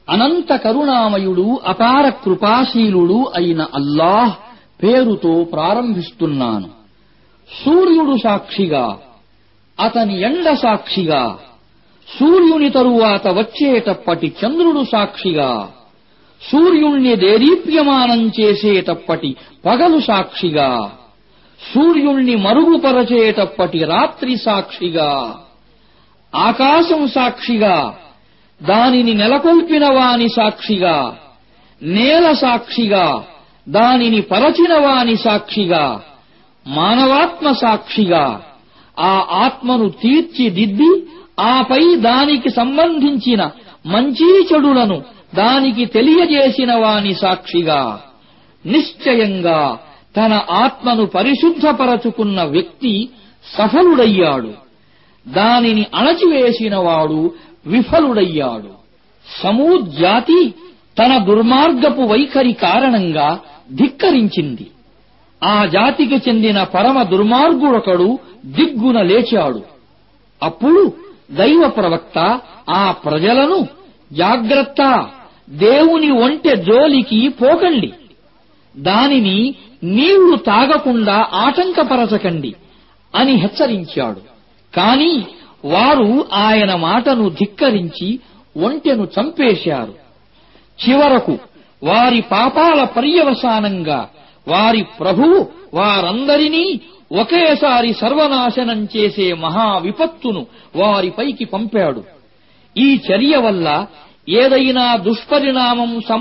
అనంత కరుణామయుడు అపార కృపాశీలుడు అయిన అల్లాహ్ పేరుతో ప్రారంభిస్తున్నాను సూర్యుడు సాక్షిగా అతని ఎండ సాక్షిగా సూర్యుని తరువాత వచ్చేటప్పటి చంద్రుడు సాక్షిగా సూర్యుణ్ణి దేదీప్యమానం చేసేటప్పటి పగలు సాక్షిగా సూర్యుణ్ణి మరుగుపరచేటప్పటి రాత్రి సాక్షిగా ఆకాశం సాక్షిగా దానిని నెలకొల్పిన వాని సాక్షిగా నేల సాక్షిగా దానిని పరచిన వాని సాక్షిగా మానవాత్మ సాక్షిగా ఆ ఆత్మను తీర్చిదిద్ది ఆపై దానికి సంబంధించిన మంచి చెడులను దానికి తెలియజేసిన వాని సాక్షిగా నిశ్చయంగా తన ఆత్మను పరిశుద్ధపరచుకున్న వ్యక్తి సఫలుడయ్యాడు దానిని అణచివేసినవాడు విఫలుడయ్యాడు సమూద్ జాతి తన దుర్మార్గపు వైఖరి కారణంగా ధిక్కరించింది ఆ జాతికి చెందిన పరమ దుర్మార్గుడొకడు దిగ్గున లేచాడు అప్పుడు దైవ ప్రవక్త ఆ ప్రజలను జాగ్రత్త దేవుని ఒంటె జోలికి పోకండి దానిని నీళ్లు తాగకుండా ఆటంకపరచకండి అని హెచ్చరించాడు కాని వారు ఆయన మాటను ధిక్కరించి ఒంటెను చంపేశారు చివరకు వారి పాపాల పర్యవసానంగా వారి ప్రభువు వారందరినీ ఒకేసారి సర్వనాశనం చేసే మహా విపత్తును వారిపైకి పంపాడు ఈ చర్య వల్ల ఏదైనా దుష్పరిణామం